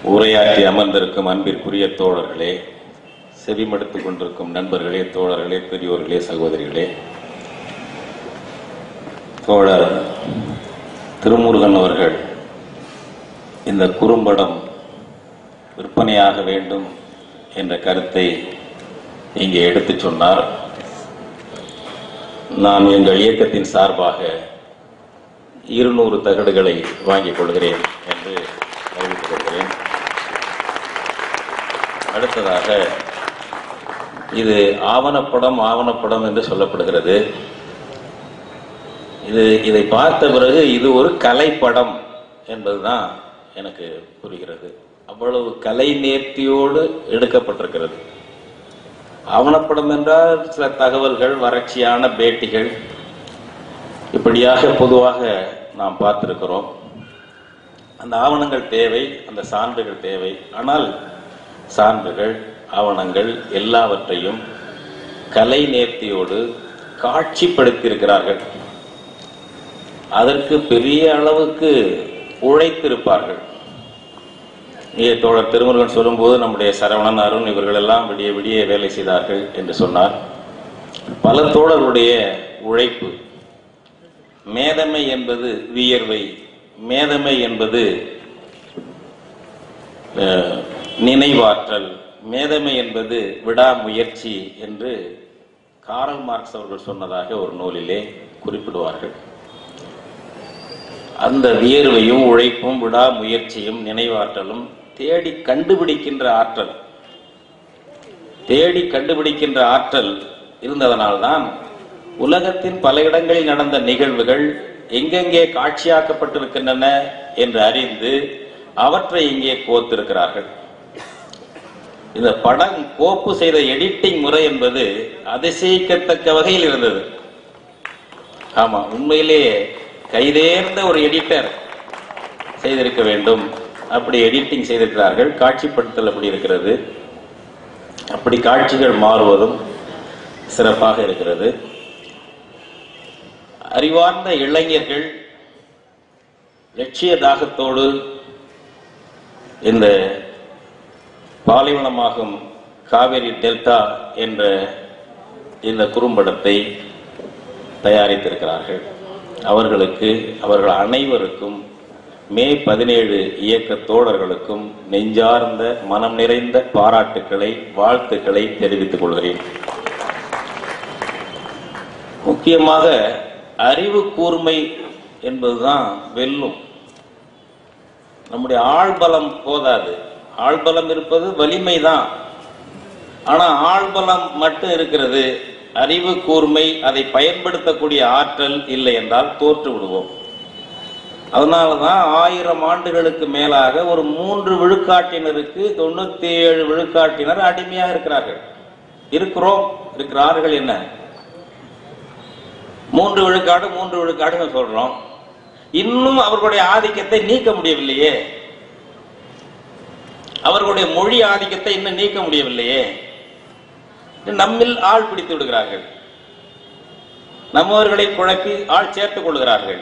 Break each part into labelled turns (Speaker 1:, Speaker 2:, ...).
Speaker 1: உரையாற்றி அமர்ந்திருக்கும் அன்பிற்குரிய தோழர்களே செவிமடுத்துக் கொண்டிருக்கும் நண்பர்களே தோழர்களே பெரியோர்களே சகோதரிகளே தோழர் திருமுருகன் அவர்கள் இந்த குறும்படம் விற்பனையாக வேண்டும் என்ற கருத்தை இங்கே எடுத்துச் சொன்னார் நான் எங்கள் இயக்கத்தின் சார்பாக இருநூறு தகடுகளை வாங்கிக் கொள்கிறேன் என்று அறிவித்துக் கொள்கிறேன் அடுத்ததாக இது ஆவணப்படம் ஆவணப்படம் என்று சொல்லப்படுகிறது இது இதை பார்த்த பிறகு இது ஒரு கலைப்படம் என்பதுதான் எனக்கு புரிகிறது அவ்வளவு கலை நேர்த்தியோடு எடுக்கப்பட்டிருக்கிறது ஆவணப்படம் என்றால் சில தகவல்கள் வறட்சியான பேட்டிகள் இப்படியாக பொதுவாக நாம் பார்த்திருக்கிறோம் அந்த ஆவணங்கள் தேவை அந்த சான்றுகள் தேவை ஆனால் சான்றுகள் ஆவணங்கள் எல்லாவற்றையும் கலை நேர்த்தியோடு காட்சிப்படுத்தியிருக்கிறார்கள் அதற்கு பெரிய அளவுக்கு உழைத்திருப்பார்கள் இங்கே தோழர் திருமுருகன் சொல்லும்போது நம்முடைய சரவணன் அருண் இவர்கள் எல்லாம் விடிய விடிய வேலை செய்தார்கள் என்று சொன்னார் பல தோழர்களுடைய உழைப்பு மேதமை என்பது வியர்வை மேதமை என்பது அஹ், நினைவாற்றல் மேதமை என்பது விடாமுயற்சி என்று காரல் மார்க்ஸ் அவர்கள் சொன்னதாக ஒரு நூலிலே குறிப்பிடுவார்கள் அந்த வியர்வையும் உழைப்பும் விடாமுயற்சியும் நினைவாற்றலும் தேடி கண்டுபிடிக்கின்ற ஆற்றல் தேடி கண்டுபிடிக்கின்ற ஆற்றல் இருந்ததனால்தான் உலகத்தின் பல இடங்களில் நடந்த நிகழ்வுகள் எங்கெங்கே காட்சியாக்கப்பட்டிருக்கின்றன என்று அறிந்து அவற்றை இங்கே கோத்திருக்கிறார்கள் இந்த படம் கோப்பு செய்த எடிட்டிங் முறை என்பது அதிசயிக்கத்தக்க வகையில் இருந்தது ஆமா உண்மையிலேயே கைதேர்ந்த ஒரு எடிட்டர் செய்திருக்க வேண்டும் அப்படி எடிட்டிங் செய்திருக்கிறார்கள் காட்சிப்படுத்தல் அப்படி இருக்கிறது அப்படி காட்சிகள் மாறுவதும் சிறப்பாக இருக்கிறது அறிவார்ந்த இளைஞர்கள் லட்சிய தாகத்தோடு இந்த பாலைவனமாகும் காவேரி டெல்டா என்ற இந்த குறும்படத்தை தயாரித்திருக்கிறார்கள் அவர்களுக்கு அவர்கள் அனைவருக்கும் மே பதினேழு இயக்க தோழர்களுக்கும் நெஞ்சார்ந்த மனம் நிறைந்த பாராட்டுக்களை வாழ்த்துக்களை தெரிவித்துக் கொள்கிறேன் முக்கியமாக அறிவு கூர்மை என்பதுதான் வெல்லும் நம்முடைய ஆள்பலம் போதாது ஆள்பலம் இருப்பது வலிமை தான் ஆனா ஆள்பலம் மட்டும் இருக்கிறது அறிவு கூர்மை அதை பயன்படுத்தக்கூடிய ஆற்றல் இல்லை என்றால் தோற்று விடுவோம் அதனாலதான் ஆயிரம் ஆண்டுகளுக்கு மேலாக ஒரு மூன்று விழுக்காட்டினருக்கு தொண்ணூத்தி ஏழு விழுக்காட்டினர் அடிமையாக இருக்கிறார்கள் இருக்கிறோம் இருக்கிறார்கள் என்ன மூன்று விழுக்காடு மூன்று விழுக்காடுன்னு சொல்றோம் இன்னும் அவர்களுடைய ஆதிக்கத்தை நீக்க முடியவில்லையே அவர்களுடைய மொழி ஆதிக்கத்தை இன்னும் நீக்க முடியவில்லையே நம்மில் ஆள் பிடித்து விடுகிறார்கள் நம்மவர்களை குழப்பி ஆள் சேர்த்துக் கொள்கிறார்கள்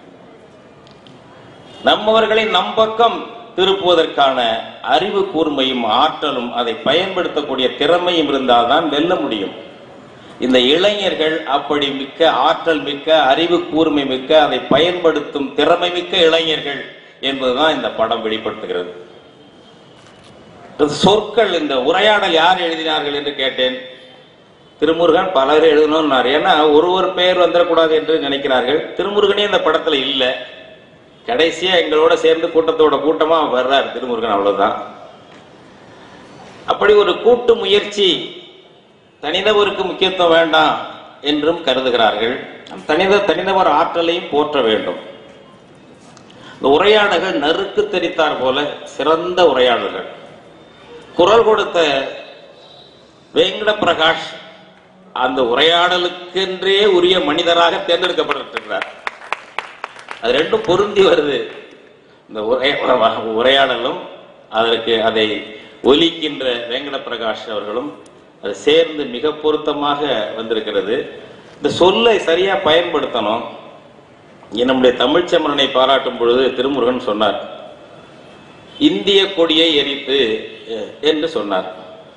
Speaker 1: நம்மவர்களை நம் பக்கம் திருப்புவதற்கான அறிவு கூர்மையும் ஆற்றலும் அதை பயன்படுத்தக்கூடிய திறமையும் இருந்தால்தான் வெல்ல முடியும் இந்த இளைஞர்கள் அப்படி மிக்க ஆற்றல் மிக்க அறிவு கூர்மை மிக்க அதை பயன்படுத்தும் திறமை மிக்க இளைஞர்கள் என்பதுதான் இந்த படம் வெளிப்படுத்துகிறது இந்த சொற்கள் இந்த உரையாடல் யார் எழுதினார்கள் என்று கேட்டேன் திருமுருகன் பலர் எழுதணும்னார் ஏன்னா ஒரு ஒரு பெயர் வந்துடக்கூடாது என்று நினைக்கிறார்கள் திருமுருகனே இந்த படத்துல இல்லை கடைசியா எங்களோட சேர்ந்து கூட்டத்தோட கூட்டமா வர்றார் திருமுருகன் அவ்வளவுதான் அப்படி ஒரு கூட்டு முயற்சி தனிநபருக்கு முக்கியத்துவம் வேண்டாம் என்றும் கருதுகிறார்கள் தனித தனிநபர் ஆற்றலையும் போற்ற வேண்டும் இந்த உரையாடல்கள் நறுக்கு தெரித்தார் போல சிறந்த உரையாடல்கள் குரல் கொடுத்த வெங்கட பிரகாஷ் அந்த உரையாடலுக்கென்றே உரிய மனிதராக தேர்ந்தெடுக்கப்பட்டிருக்கிறார் அது ரெண்டும் பொருந்தி வருது இந்த உரை- உரையாடலும் அதற்கு அதை ஒலிக்கின்ற வெங்கட பிரகாஷ் அவர்களும் அது சேர்ந்து மிக பொருத்தமாக வந்திருக்கிறது இந்த சொல்லை சரியா பயன்படுத்தணும் இங்க நம்முடைய தமிழ்ச்சமரனை பாராட்டும் பொழுது திருமுருகன் சொன்னார் இந்திய கொடியை எரித்து அஹ், என்று சொன்னார்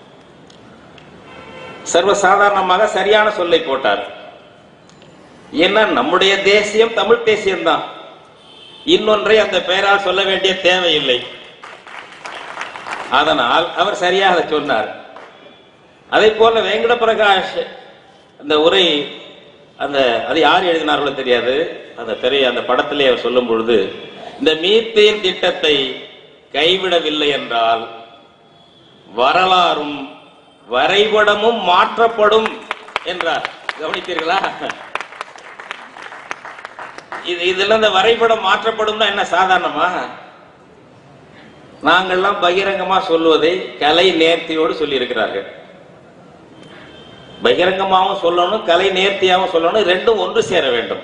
Speaker 1: சர்வசாதாரணமாக சரியான சொல்லை போட்டார் ஏன்னா நம்முடைய தேசியம் தமிழ் தேசியம்தான் இன்னொன்றை அந்த பெயரால் சொல்ல வேண்டிய தேவையில்லை அதனால் அவர் சரியாக சொன்னார் அதே போல வெங்கட பிரகாஷ் அந்த உரை அந்த அது யார் எழுதினார்களோ தெரியாது அந்த திரை அந்த படத்திலே அவர் சொல்லும் பொழுது இந்த மீத்தேன் திட்டத்தை கைவிடவில்லை என்றால் வரலாறும் வரைபடமும் மாற்றப்படும் என்றார் கவனித்தீர்களா இது இதுல இந்த வரைபடம் மாற்றப்படும்னா என்ன சாதாரணமா நாங்கள்லாம் பகிரங்கமா சொல்வதை கலை நேர்த்தியோடு சொல்லி இருக்கிறார்கள் பகிரங்கமாவும் சொல்லணும் கலை நேர்த்தியாகவும் சொல்லணும் ரெண்டும் ஒன்று சேர வேண்டும்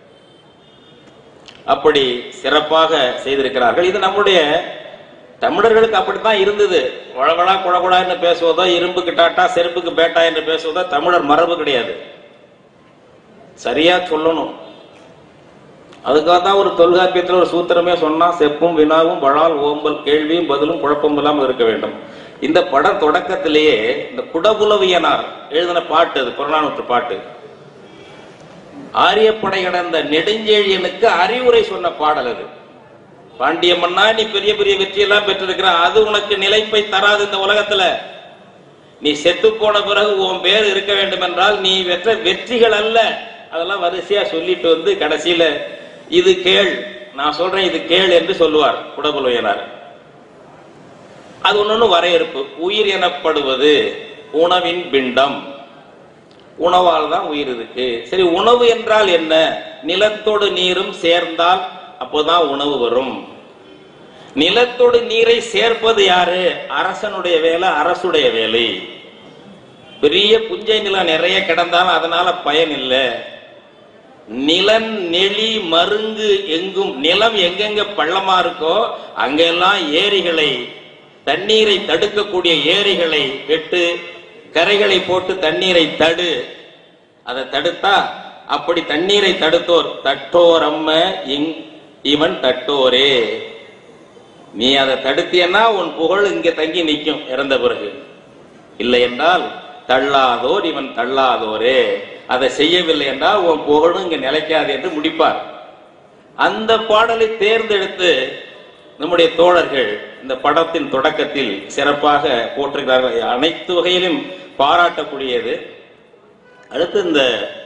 Speaker 1: அப்படி சிறப்பாக செய்திருக்கிறார்கள் இது நம்முடைய தமிழர்களுக்கு அப்படித்தான் இருந்தது வளவளா குழகுழான்னு பேசுவதோ இரும்புக்கு டாட்டா செருப்புக்கு பேட்டா என்று பேசுவதோ தமிழர் மரபு கிடையாது சரியா சொல்லணும் அதுக்காக தான் ஒரு தொல்காப்பியத்தில் ஒரு சூத்திரமே சொன்னா செப்பும் வினாவும் வளால் ஓம்பல் கேள்வியும் பதிலும் குழப்பம் இல்லாமல் இருக்க வேண்டும் இந்த படம் தொடக்கத்திலேயே இந்த குடபுலவியனார் எழுதின பாட்டு அது புறநானூற்று பாட்டு ஆரியப்படை கடந்த நெடுஞ்செழியனுக்கு அறிவுரை சொன்ன பாடல் அது பாண்டிய மன்னா நீ பெரிய பெரிய வெற்றியெல்லாம் பெற்றிருக்கிற அது உனக்கு நிலைப்பை தராது இந்த உலகத்துல நீ செத்து போன பிறகு உன் பேர் இருக்க வேண்டும் என்றால் நீ வெற்ற வெற்றிகள் அல்ல அதெல்லாம் வரிசையா சொல்லிட்டு வந்து கடைசியில இது கேள் நான் சொல்றேன் இது கேள் என்று சொல்லுவார் குடபுலவையனார் அது ஒண்ணு வரையறுப்பு உயிர் எனப்படுவது உணவின் பிண்டம் உணவால் தான் உயிர் இருக்கு சரி உணவு என்றால் என்ன நிலத்தோடு நீரும் சேர்ந்தால் அப்போதான் உணவு வரும் நிலத்தோடு நீரை சேர்ப்பது யாரு அரசனுடைய வேலை அரசுடைய வேலை பெரிய புஞ்சை நிலம் நிறைய கிடந்தாலும் அதனால பயன் இல்லை நிலன் நெளி மருங்கு எங்கும் நிலம் எங்கெங்க பள்ளமா இருக்கோ அங்கெல்லாம் ஏரிகளை தண்ணீரை தடுக்கக்கூடிய ஏரிகளை வெட்டு கரைகளை போட்டு தண்ணீரை தடு அதை தடுத்தா அப்படி தண்ணீரை தடுத்தோர் தட்டோர் அம்ம இங் இவன் தட்டோரே நீ அதை தடுத்தியன்னா உன் புகழ் இங்க தங்கி நிற்கும் இறந்த பிறகு இல்லை என்றால் தள்ளாதோர் இவன் தள்ளாதோரே அதை செய்யவில்லை என்றால் உன் புகழும் இங்க நிலைக்காது என்று முடிப்பார் அந்த பாடலை தேர்ந்தெடுத்து நம்முடைய தோழர்கள் இந்த படத்தின் தொடக்கத்தில் சிறப்பாக போட்டிருக்கிறார்கள் அனைத்து வகையிலும் பாராட்டக்கூடியது அடுத்து இந்த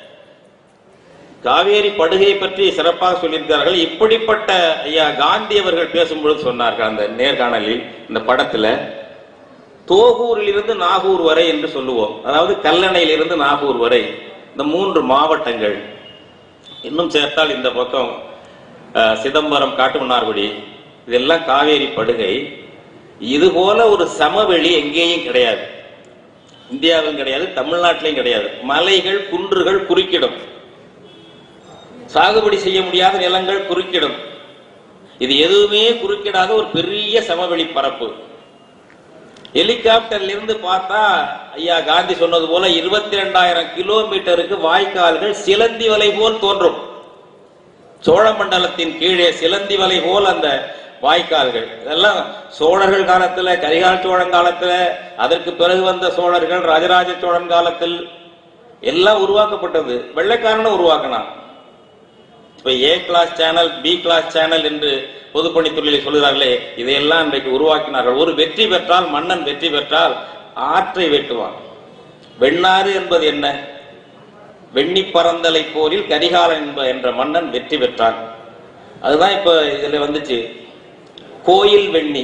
Speaker 1: காவேரி படுகை பற்றி சிறப்பாக சொல்லியிருக்கிறார்கள் இப்படிப்பட்ட ஐயா காந்தி அவர்கள் பேசும்பொழுது சொன்னார்கள் அந்த நேர்காணலில் இந்த படத்துல தோகூரில் இருந்து நாகூர் வரை என்று சொல்லுவோம் அதாவது கல்லணையில் இருந்து நாகூர் வரை இந்த மூன்று மாவட்டங்கள் இன்னும் சேர்த்தால் இந்த பக்கம் அஹ், சிதம்பரம் காட்டுமன்னார்குடி இதெல்லாம் காவேரி படுகை இது போல ஒரு சமவெளி எங்கேயும் கிடையாது இந்தியாவிலும் கிடையாது தமிழ்நாட்டிலையும் கிடையாது மலைகள் குன்றுகள் குறுக்கிடும் சாகுபடி செய்ய முடியாத நிலங்கள் குறுக்கிடும் இது எதுவுமே குறுக்கிடாத ஒரு பெரிய சமவெளி பரப்பு ஹெலிகாப்டர்ல இருந்து பார்த்தா ஐயா காந்தி சொன்னது போல இருபத்தி ரெண்டாயிரம் கிலோமீட்டருக்கு வாய்க்கால்கள் சிலந்தி வலை போல் தோன்றும் சோழமண்டலத்தின் கீழே சிலந்தி வலை போல் அந்த வாய்க்கால்கள் இதெல்லாம் சோழர்கள் காலத்துல கரிகால் சோழன் காலத்துல அதற்கு பிறகு வந்த சோழர்கள் ராஜராஜ சோழன் காலத்தில் எல்லாம் உருவாக்கப்பட்டது வெள்ளைக்காரனும் உருவாக்கினான் இப்ப A class channel B class channel என்று பொதுப்பணித்துறையில் சொல்கிறார்களே இதையெல்லாம் இன்றைக்கு உருவாக்கினார்கள் ஒரு வெற்றி பெற்றால் மன்னன் வெற்றி பெற்றால் ஆற்றை வெட்டுவான் வெண்ணாறு என்பது என்ன வெண்ணி பறந்தலை போரில் கரிகாலன் என்ப என்ற மன்னன் வெற்றி பெற்றான் அதுதான் இப்ப இதுல வந்துச்சு கோயில் வெண்ணி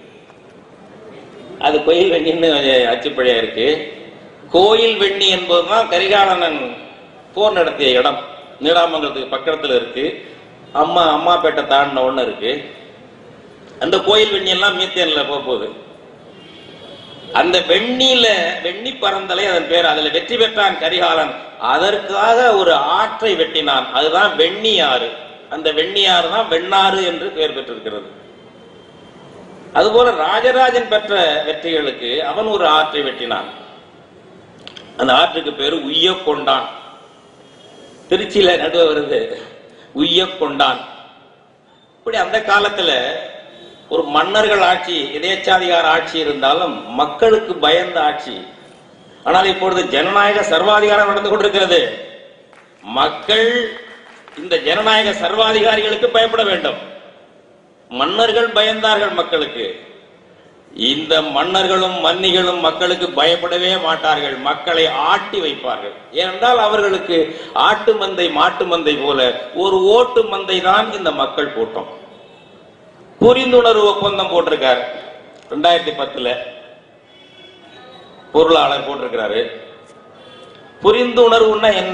Speaker 1: அது கோயில் வெண்ணின்னு அச்சுப்பழையா இருக்கு கோயில் வெண்ணி என்பதுதான் கரிகாலனன் போர் நடத்திய இடம் நீடாமங்கலத்துக்கு பக்கத்துல இருக்கு அம்மா அம்மாப்பேட்டை தாண்டின ஒண்ணு இருக்கு அந்த கோயில் வெண்ணி எல்லாம் மீத்தேன்ல போக போகுது அந்த வெண்ணில வெண்ணி பரந்தலை அதன் பேர் அதுல வெற்றி பெற்றான் கரிகாலன் அதற்காக ஒரு ஆற்றை வெட்டினான் அதுதான் வெண்ணியாறு அந்த வெண்ணியாறு தான் வெண்ணாறு என்று பெயர் பெற்றிருக்கிறது அதுபோல ராஜராஜன் பெற்ற வெற்றிகளுக்கு அவன் ஒரு ஆற்றை வெட்டினான் அந்த ஆற்றுக்கு பேரு உய்ய கொண்டான் திருச்சியில நடுவ வருது உய்ய கொண்டான் இப்படி அந்த காலத்துல ஒரு மன்னர்கள் ஆட்சி இதேச்சாதிகார ஆட்சி இருந்தாலும் மக்களுக்கு பயந்த ஆட்சி ஆனால் இப்பொழுது ஜனநாயக சர்வாதிகாரம் நடந்து கொண்டிருக்கிறது மக்கள் இந்த ஜனநாயக சர்வாதிகாரிகளுக்கு பயப்பட வேண்டும் மன்னர்கள் பயந்தார்கள் மக்களுக்கு இந்த மன்னர்களும் மன்னிகளும் மக்களுக்கு பயப்படவே மாட்டார்கள் மக்களை ஆட்டி வைப்பார்கள் ஏனென்றால் அவர்களுக்கு ஆட்டு மந்தை மாட்டு மந்தை போல ஒரு ஓட்டு மந்தை தான் இந்த மக்கள் கூட்டம் புரிந்துணர்வு ஒப்பந்தம் போட்டிருக்கார் ரெண்டாயிரத்தி பத்துல பொருளாளர் போட்டிருக்கிறாரு புரிந்துணர்வுன்னா என்ன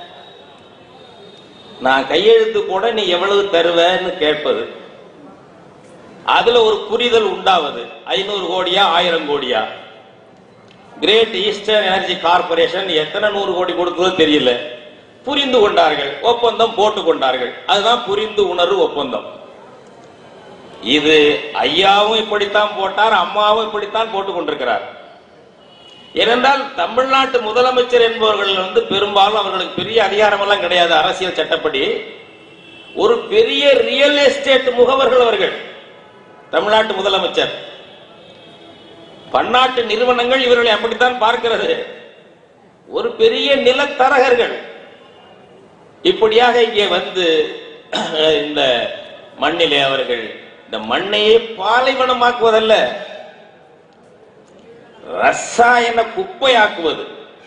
Speaker 1: நான் கையெழுத்து போட நீ எவ்வளவு தருவேன்னு கேட்பது அதுல ஒரு புரிதல் உண்டாவது ஐநூறு கோடியா ஆயிரம் கோடியா கிரேட் ஈஸ்டர்ன் எனர்ஜி கார்பரேஷன் எத்தனை நூறு கோடி கொடுத்ததோ தெரியல புரிந்து கொண்டார்கள் ஒப்பந்தம் போட்டு கொண்டார்கள் அதுதான் புரிந்து உணர்வு ஒப்பந்தம் இது ஐயாவும் இப்படித்தான் போட்டார் அம்மாவும் இப்படித்தான் போட்டுக் கொண்டிருக்கிறார் ஏனென்றால் தமிழ்நாட்டு முதலமைச்சர் என்பவர்கள் வந்து பெரும்பாலும் அவர்களுக்கு பெரிய அதிகாரம் எல்லாம் கிடையாது அரசியல் சட்டப்படி ஒரு பெரிய ரியல் எஸ்டேட் முகவர்கள் அவர்கள் தமிழ்நாட்டு முதலமைச்சர் பன்னாட்டு நிறுவனங்கள் இவர்களை அப்படித்தான் பார்க்கிறது ஒரு பெரிய நிலத்தரகர்கள் இப்படியாக இங்கே வந்து இந்த மண்ணிலே அவர்கள் இந்த மண்ணையே பாலைவனமாக்குவதல்ல ரசாயன குப்பையாக்குவது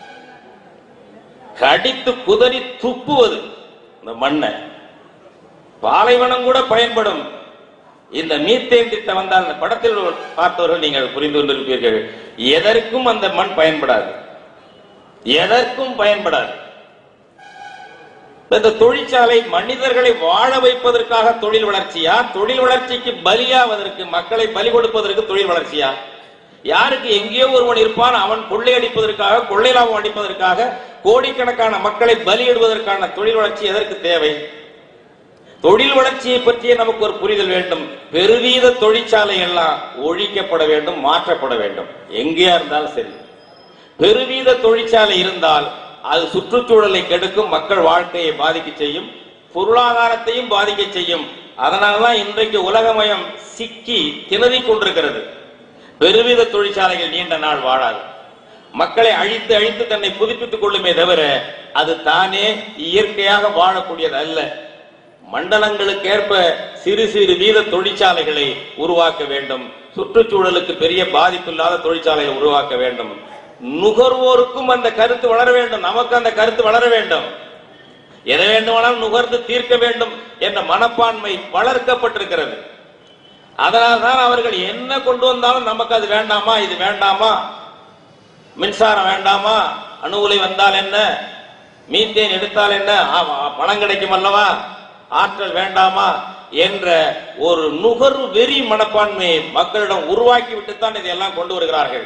Speaker 1: கடித்து குதறி துப்புவது இந்த மண்ணை பாலைவனம் கூட பயன்படும் இந்த மீத்தேன் திட்டம் வந்தால் அந்த படத்தில் பார்த்தவர்கள் நீங்கள் புரிந்து கொண்டிருப்பீர்கள் எதற்கும் அந்த மண் பயன்படாது எதற்கும் பயன்படாது இந்த தொழிற்சாலை மனிதர்களை வாழ வைப்பதற்காக தொழில் வளர்ச்சியா தொழில் வளர்ச்சிக்கு பலியாவதற்கு மக்களை பலி கொடுப்பதற்கு தொழில் வளர்ச்சியா யாருக்கு எங்கேயோ ஒருவன் இருப்பான் அவன் கொள்ளையடிப்பதற்காக கொள்ளை லாபம் அடிப்பதற்காக கோடிக்கணக்கான மக்களை பலியிடுவதற்கான தொழில் வளர்ச்சி எதற்கு தேவை தொழில் வளர்ச்சியை பற்றிய நமக்கு ஒரு புரிதல் வேண்டும் பெருவீத தொழிற்சாலை எல்லாம் ஒழிக்கப்பட வேண்டும் மாற்றப்பட வேண்டும் எங்கேயா இருந்தாலும் சரி பெருவீத தொழிற்சாலை இருந்தால் அது சுற்றுச்சூழலை கெடுக்கும் மக்கள் வாழ்க்கையை பாதிக்க செய்யும் பொருளாதாரத்தையும் பாதிக்க செய்யும் அதனாலதான் இன்றைக்கு உலகமயம் சிக்கி திணறிக் கொண்டிருக்கிறது பெருவித தொழிற்சாலைகள் நீண்ட நாள் வாழாது மக்களை அழித்து அழித்து தன்னை புதுப்பித்துக் கொள்ளுமே தவிர அது தானே இயற்கையாக வாழக்கூடியது அல்ல மண்டலங்களுக்கு ஏற்ப சிறு சிறு வீத தொழிற்சாலைகளை உருவாக்க வேண்டும் சுற்றுச்சூழலுக்கு பெரிய பாதிப்பில்லாத தொழிற்சாலைகளை உருவாக்க வேண்டும் நுகர்வோருக்கும் அந்த கருத்து வளர வேண்டும் நமக்கு அந்த கருத்து வளர வேண்டும் எதை வேண்டுமானாலும் நுகர்ந்து தீர்க்க வேண்டும் என்ற மனப்பான்மை வளர்க்கப்பட்டிருக்கிறது அதனால்தான் அவர்கள் என்ன கொண்டு வந்தாலும் நமக்கு அது வேண்டாமா இது வேண்டாமா மின்சாரம் வேண்டாமா அணு உலை வந்தால் என்ன மீத்தேன் எடுத்தால் என்ன ஆமா, பணம் கிடைக்கும் அல்லவா ஆற்றல் வேண்டாமா என்ற ஒரு நுகர்வு வெறி மனப்பான்மையை மக்களிடம் உருவாக்கி விட்டுத்தான் இதையெல்லாம் கொண்டு வருகிறார்கள்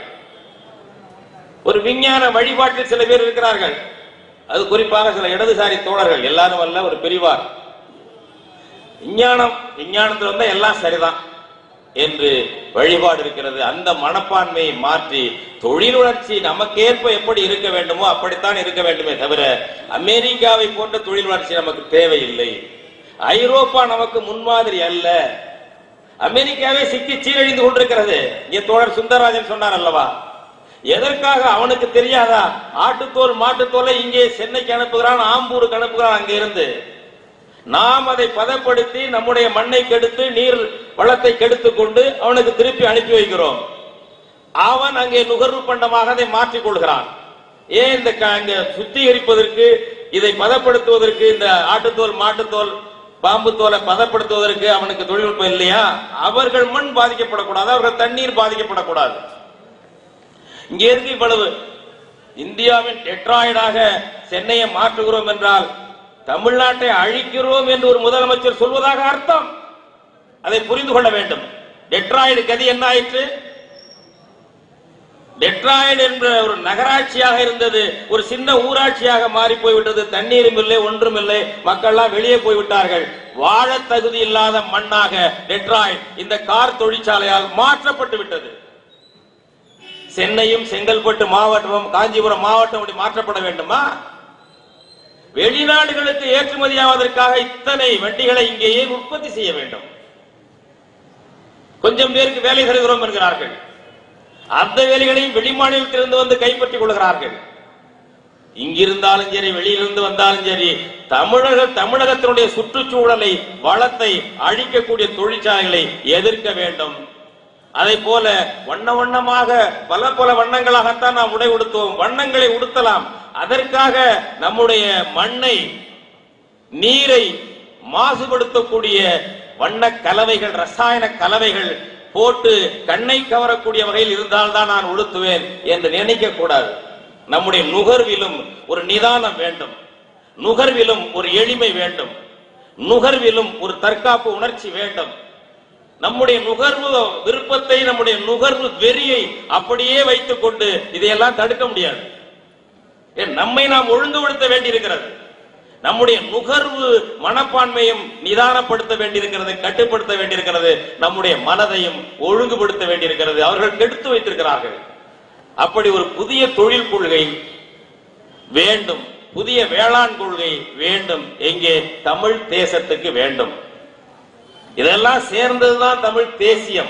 Speaker 1: ஒரு விஞ்ஞான வழிபாட்டில் சில பேர் இருக்கிறார்கள் அது குறிப்பாக சில இடதுசாரி தோழர்கள் எல்லாரும் அல்ல ஒரு பிரிவார் விஞ்ஞானம் விஞ்ஞானத்தில் வந்தா எல்லாம் சரிதான் என்று வழிபாடு இருக்கிறது அந்த மனப்பான்மையை மாற்றி தொழில் வளர்ச்சி நமக்கேற்ப எப்படி இருக்க வேண்டுமோ அப்படித்தான் இருக்க வேண்டுமே தவிர அமெரிக்காவை போன்ற தொழில் வளர்ச்சி நமக்கு தேவையில்லை ஐரோப்பா நமக்கு முன்மாதிரி அல்ல அமெரிக்காவே சிக்கி சீரழிந்து கொண்டிருக்கிறது இங்கே தோழர் சுந்தரராஜன் சொன்னார் அல்லவா எதற்காக அவனுக்கு தெரியாதா ஆட்டுத்தோல் மாட்டுத்தோலை இங்கே சென்னைக்கு அனுப்புகிறான் ஆம்பூருக்கு அனுப்புகிறான் அங்க இருந்து நாம் அதை பதப்படுத்தி நம்முடைய மண்ணை கெடுத்து நீர் வளத்தை கெடுத்துக் கொண்டு அவனுக்கு திருப்பி அனுப்பி வைக்கிறோம் அவன் அங்கே நுகர்வு பண்டமாக அதை மாற்றிக் கொள்கிறான் ஏன் இந்த க- இங்க சுத்திகரிப்பதற்கு இதை பதப்படுத்துவதற்கு இந்த ஆட்டுத்தோல் மாட்டுத்தோல் பாம்பு தோலை பதப்படுத்துவதற்கு அவனுக்கு தொழில்நுட்பம் இல்லையா அவர்கள் மண் பாதிக்கப்படக்கூடாது அவர்கள் தண்ணீர் பாதிக்கப்படக்கூடாது இங்கே இருக்கு இவ்வளவு இந்தியாவின் டெட்ராய்டாக சென்னையை மாற்றுகிறோம் என்றால் தமிழ்நாட்டை அழிக்கிறோம் என்று ஒரு முதலமைச்சர் சொல்வதாக அர்த்தம் அதை புரிந்து கொள்ள வேண்டும் டெட்ராய்டு கதி என்ன ஆயிற்று டெட்ராய்டு என்ற ஒரு நகராட்சியாக இருந்தது ஒரு சின்ன ஊராட்சியாக மாறி போய்விட்டது தண்ணீரும் இல்லை ஒன்றும் இல்லை மக்கள்லாம் வெளியே போய்விட்டார்கள் வாழ தகுதி இல்லாத மண்ணாக டெட்ராய்டு இந்த கார் தொழிற்சாலையாக மாற்றப்பட்டு விட்டது சென்னையும் செங்கல்பட்டு மாவட்டமும் காஞ்சிபுரம் மாவட்டம் அப்படி மாற்றப்பட வேண்டுமா வெளிநாடுகளுக்கு ஏற்றுமதியாவதற்காக இத்தனை வண்டிகளை இங்கேயே உற்பத்தி செய்ய வேண்டும் கொஞ்சம் கொஞ்சம் பேருக்கு வேலை தருகிறோம் என்கிறார்கள் அந்த வேலைகளையும் வெளிமாநிலத்திலிருந்து வந்து கைப்பற்றிக் கொள்கிறார்கள் இங்கிருந்தாலும் சரி வெளியிலிருந்து வந்தாலும் சரி தமிழக தமிழகத்தினுடைய சுற்றுச்சூழலை வளத்தை அழிக்கக்கூடிய தொழிற்சாலைகளை எதிர்க்க வேண்டும் அதை போல வண்ண வண்ணமாக பல பல வண்ணங்களாகத்தான் நாம் உடை உடுத்துவோம் வண்ணங்களை உடுத்தலாம் அதற்காக நம்முடைய மண்ணை நீரை மாசுபடுத்தக்கூடிய வண்ண கலவைகள் ரசாயன கலவைகள் போட்டு கண்ணை கவரக்கூடிய வகையில் இருந்தால்தான் நான் உடுத்துவேன் என்று நினைக்க கூடாது நம்முடைய நுகர்விலும் ஒரு நிதானம் வேண்டும் நுகர்விலும் ஒரு எளிமை வேண்டும் நுகர்விலும் ஒரு தற்காப்பு உணர்ச்சி வேண்டும் நம்முடைய நுகர்வு விருப்பத்தை நம்முடைய நுகர்வு வெறியை அப்படியே வைத்துக் கொண்டு இதையெல்லாம் தடுக்க முடியாது ஏன் நம்மை நாம் ஒழுங்குபடுத்த வேண்டியிருக்கிறது நம்முடைய நுகர்வு மனப்பான்மையும் நிதானப்படுத்த வேண்டியிருக்கிறது கட்டுப்படுத்த வேண்டியிருக்கிறது நம்முடைய மனதையும் ஒழுங்குபடுத்த வேண்டியிருக்கிறது அவர்கள் கெடுத்து வைத்திருக்கிறார்கள் அப்படி ஒரு புதிய தொழில் கொள்கை வேண்டும் புதிய வேளாண் கொள்கை வேண்டும் எங்கே தமிழ் தேசத்துக்கு வேண்டும் இதெல்லாம் சேர்ந்ததுதான் தமிழ் தேசியம்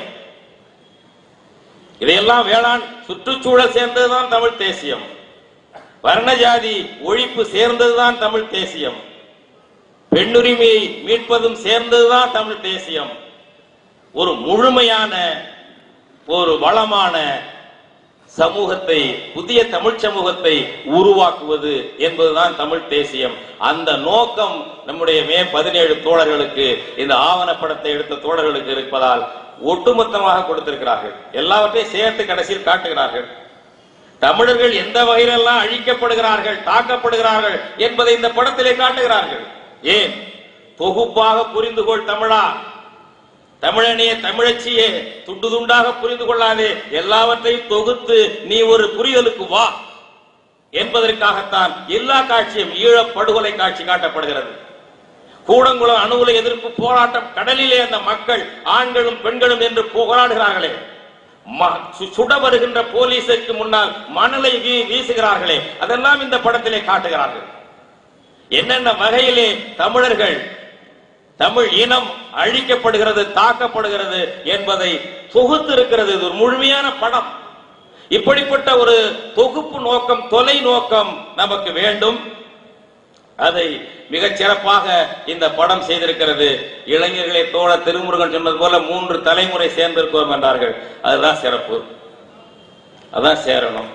Speaker 1: இதையெல்லாம் வேளாண் சுற்றுச்சூழல் சேர்ந்ததுதான் தமிழ் தேசியம் வர்ணஜாதி ஒழிப்பு சேர்ந்ததுதான் தமிழ் தேசியம் பெண்ணுரிமையை மீட்பதும் சேர்ந்ததுதான் தமிழ் தேசியம் ஒரு முழுமையான ஒரு வளமான சமூகத்தை புதிய தமிழ் சமூகத்தை உருவாக்குவது என்பதுதான் தமிழ் தேசியம் அந்த நோக்கம் நம்முடைய மே பதினேழு தோழர்களுக்கு இந்த ஆவணப்படத்தை எடுத்த தோழர்களுக்கு இருப்பதால் ஒட்டுமொத்தமாக கொடுத்திருக்கிறார்கள் எல்லாவற்றையும் சேர்த்து கடைசியில் காட்டுகிறார்கள் தமிழர்கள் எந்த வகையிலெல்லாம் அழிக்கப்படுகிறார்கள் தாக்கப்படுகிறார்கள் என்பதை இந்த படத்திலே காட்டுகிறார்கள் ஏன் தொகுப்பாக புரிந்து கொள் தமிழா தமிழனே தமிழச்சியே துண்டு துண்டாக புரிந்து கொள்ளாதே எல்லாவற்றையும் தொகுத்து நீ ஒரு புரிதலுக்கு வா என்பதற்காகத்தான் எல்லா காட்சியும் ஈழப் படுகொலை காட்சி காட்டப்படுகிறது கூடங்குளம் அணுகுல எதிர்ப்பு போராட்டம் கடலிலே அந்த மக்கள் ஆண்களும் பெண்களும் என்று போராடுகிறார்களே ம- சு- சுட வருகின்ற போலீஸுக்கு முன்னால் மணலை வீ- வீசுகிறார்களே அதெல்லாம் இந்த படத்திலே காட்டுகிறார்கள் என்னென்ன வகையிலே தமிழர்கள் தமிழ் இனம் அழிக்கப்படுகிறது தாக்கப்படுகிறது என்பதை தொகுத்து இருக்கிறது இது ஒரு முழுமையான படம் இப்படிப்பட்ட ஒரு தொகுப்பு நோக்கம் தொலை நோக்கம் நமக்கு வேண்டும் அதை மிகச் சிறப்பாக இந்த படம் செய்திருக்கிறது இளைஞர்களை தோழ திருமுருகன் சொன்னது போல மூன்று தலைமுறை சேர்ந்திருக்கிறோம் என்றார்கள் அதுதான் சிறப்பு அதான் சேரணும்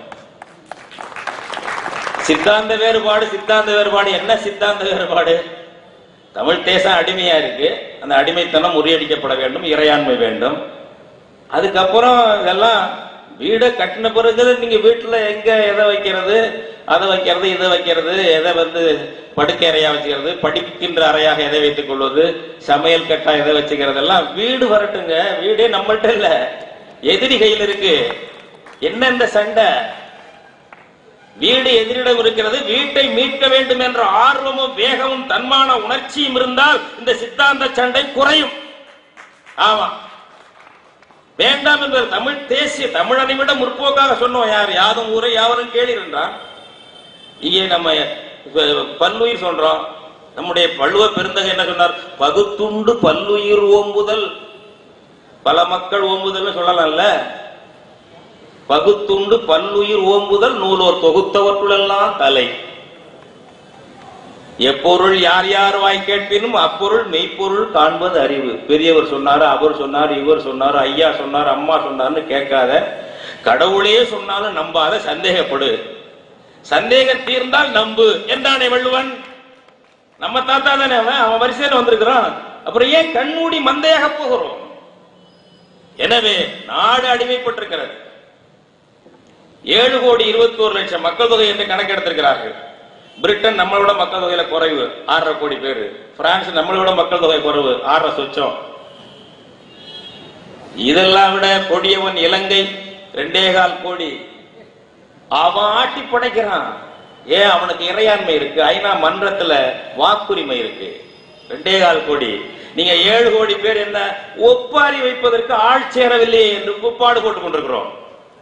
Speaker 1: சித்தாந்த வேறுபாடு சித்தாந்த வேறுபாடு என்ன சித்தாந்த வேறுபாடு தமிழ் தேசம் அடிமையா இருக்கு அந்த அடிமைத்தனம் முறியடிக்கப்பட வேண்டும் இறையாண்மை வேண்டும் அதுக்கப்புறம் இதெல்லாம் வீடை கட்டின பிறகு நீங்க வீட்டுல எங்க எதை வைக்கிறது அதை வைக்கிறது இதை வைக்கிறது எதை வந்து படுக்கை அறையா வச்சுக்கிறது படிக்கின்ற அறையாக எதை வைத்துக் கொள்வது சமையல் கட்டா எதை வச்சுக்கிறது எல்லாம் வீடு வரட்டுங்க வீடே நம்மள்ட்ட இல்ல எதிரி கையில் இருக்கு என்ன இந்த சண்டை வீடு எதிரிடம் இருக்கிறது வீட்டை மீட்க வேண்டும் என்ற ஆர்வமும் வேகமும் தன்மான உணர்ச்சியும் இருந்தால் இந்த சித்தாந்த சண்டை குறையும் ஆமா வேண்டாம் என்பது தமிழ் தேசிய தமிழனை விட முற்போக்காக சொன்னோம் யார் யாதும் ஊரை யாவரும் கேளீர் என்றான் இங்கே நம்ம இப்ப பல்லுயிர் சொல்றோம் நம்முடைய வள்ளுவ பெருந்தகை என்ன சொன்னார் பகுத்துண்டு பல்லுயிர் ஓம்புதல் பல மக்கள் ஓம்புதல்னு சொல்லலாம்ல பகுத்துண்டு பல்லுயிர் ஓம்புதல் நூலோர் தொகுத்தவற்றுளெல்லாம் தலை எப்பொருள் யார் யார் வாய் கேட்பினும் அப்பொருள் மெய்ப்பொருள் காண்பது அறிவு பெரியவர் சொன்னாரு அவர் சொன்னார் இவர் சொன்னார் ஐயா சொன்னார் அம்மா சொன்னார்னு கேட்காத கடவுளே சொன்னாலும் நம்பாத சந்தேகப்படு சந்தேகம் தீர்ந்தால் நம்பு என்றானே வள்ளுவன் நம்ம தாத்தா தானே அவன் அவன் வரிசையில் வந்திருக்கிறான் அப்புறம் ஏன் கண்மூடி மந்தையாக போகிறோம் எனவே நாடு அடிமைப்பட்டிருக்கிறது ஏழு கோடி இருபத்தி ஒரு லட்சம் மக்கள் தொகை என்று கணக்கெடுத்திருக்கிறார்கள் பிரிட்டன் நம்மளோட மக்கள் தொகையில குறைவு ஆறரை கோடி பேரு பிரான்ஸ் நம்மளோட மக்கள் தொகை குறைவு ஆறரை சொச்சம் இதெல்லாம் விட கொடியவன் இலங்கை ரெண்டே கால் கோடி அவன் ஆட்டி படைக்கிறான் ஏன் அவனுக்கு இறையாண்மை இருக்கு ஐநா மன்றத்துல வாக்குரிமை இருக்கு ரெண்டே கால் கோடி நீங்க ஏழு கோடி பேர் என்ன ஒப்பாரி வைப்பதற்கு ஆள் சேரவில்லை என்று கூப்பாடு போட்டுக் கொண்டிருக்கிறோம்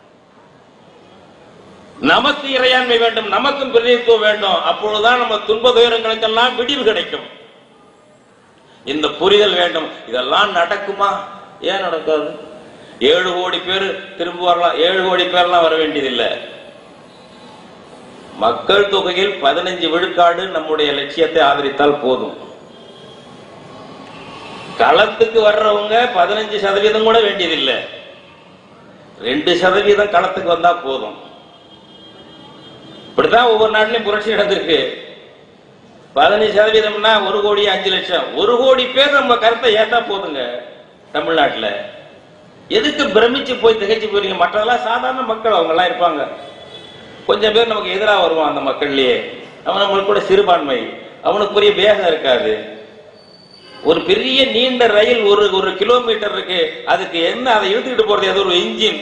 Speaker 1: நமக்கு இறையாண்மை வேண்டும் நமக்கும் பிரதிநிதித்துவம் வேண்டும் அப்பொழுதுதான் நம்ம துன்ப துயரங்களுக்கெல்லாம் விடிவு கிடைக்கும் இந்த புரிதல் வேண்டும் இதெல்லாம் நடக்குமா ஏன் நடக்காது ஏழு கோடி பேர் திரும்ப வரலாம் ஏழு கோடி பேர்லாம் வர வேண்டியதில்லை மக்கள் தொகையில் பதினஞ்சு விழுக்காடு நம்முடைய லட்சியத்தை ஆதரித்தால் போதும் களத்துக்கு வர்றவங்க பதினஞ்சு சதவீதம் கூட வேண்டியதில்லை ரெண்டு சதவீதம் களத்துக்கு வந்தா போதும் இப்படித்தான் ஒவ்வொரு நாட்டிலையும் புரட்சி நடந்திருக்கு பதினஞ்சு சதவீதம்னா ஒரு கோடி அஞ்சு லட்சம் ஒரு கோடி பேர் நம்ம கருத்தை ஏத்தா போதுங்க தமிழ்நாட்டுல எதுக்கு பிரமிச்சு போய் திகைச்சு போறீங்க மற்றதெல்லாம் சாதாரண மக்கள் அவங்க எல்லாம் இருப்பாங்க கொஞ்சம் பேர் நமக்கு எதிராக வருவான் அந்த மக்கள்லயே அவன் நம்மளுக்கு கூட சிறுபான்மை அவனுக்கு பெரிய வேகம் இருக்காது ஒரு பெரிய நீண்ட ரயில் ஒரு ஒரு கிலோமீட்டர் இருக்கு அதுக்கு என்ன அதை இழுத்துக்கிட்டு போறது அது ஒரு இன்ஜின்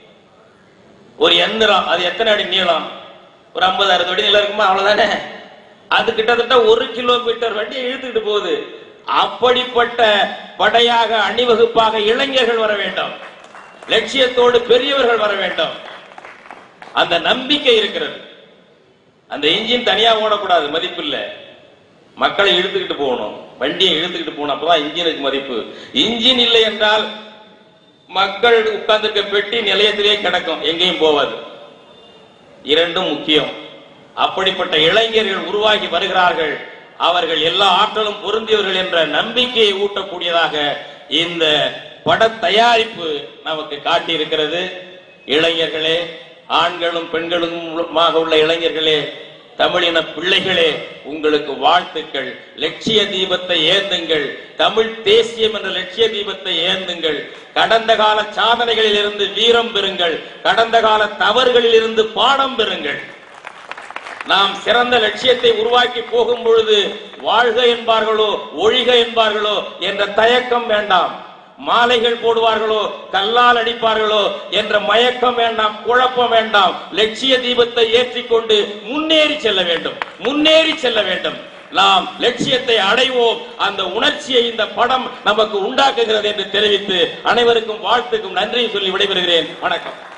Speaker 1: ஒரு எந்திரம் அது எத்தனை அடி நீளம் ஒரு ஐம்பது அறுபது அடி நீளம் இருக்குமா அவ்வளவுதானே அது கிட்டத்தட்ட ஒரு கிலோமீட்டர் வண்டி இழுத்துக்கிட்டு போகுது அப்படிப்பட்ட படையாக அணிவகுப்பாக இளைஞர்கள் வர வேண்டும் லட்சியத்தோடு பெரியவர்கள் வர வேண்டும் அந்த நம்பிக்கை இருக்கிறது அந்த இன்ஜின் தனியா ஓடக்கூடாது மதிப்பில்லை மக்களை இழுத்துக்கிட்டு போகணும் வண்டியை இழுத்துக்கிட்டு போகணும் அப்பதான் இன்ஜினுக்கு மதிப்பு இன்ஜின் இல்லை என்றால் மக்கள் உட்கார்ந்திருக்க பெட்டி நிலையத்திலேயே கிடக்கும் எங்கேயும் போவாது இரண்டும் முக்கியம் அப்படிப்பட்ட இளைஞர்கள் உருவாகி வருகிறார்கள் அவர்கள் எல்லா ஆற்றலும் பொருந்தியவர்கள் என்ற நம்பிக்கையை ஊட்டக்கூடியதாக இந்த பட தயாரிப்பு நமக்கு காட்டியிருக்கிறது இளைஞர்களே ஆண்களும் பெண்களுமாக உள்ள இளைஞர்களே தமிழின பிள்ளைகளே உங்களுக்கு வாழ்த்துக்கள் லட்சிய தீபத்தை ஏந்துங்கள் தமிழ் தேசியம் என்ற லட்சிய தீபத்தை ஏந்துங்கள் கடந்த கால சாதனைகளில் இருந்து வீரம் பெறுங்கள் கடந்த கால தவறுகளில் இருந்து பாடம் பெறுங்கள் நாம் சிறந்த லட்சியத்தை உருவாக்கி போகும் பொழுது வாழ்க என்பார்களோ ஒழிக என்பார்களோ என்ற தயக்கம் வேண்டாம் மாலைகள் போடுவார்களோ கல்லால் அடிப்பார்களோ என்ற மயக்கம் வேண்டாம் குழப்பம் வேண்டாம் லட்சிய தீபத்தை ஏற்றிக்கொண்டு முன்னேறி செல்ல வேண்டும் முன்னேறி செல்ல வேண்டும் நாம் லட்சியத்தை அடைவோம் அந்த உணர்ச்சியை இந்த படம் நமக்கு உண்டாக்குகிறது என்று தெரிவித்து அனைவருக்கும் வாழ்த்துக்கும் நன்றியை சொல்லி விடைபெறுகிறேன் வணக்கம்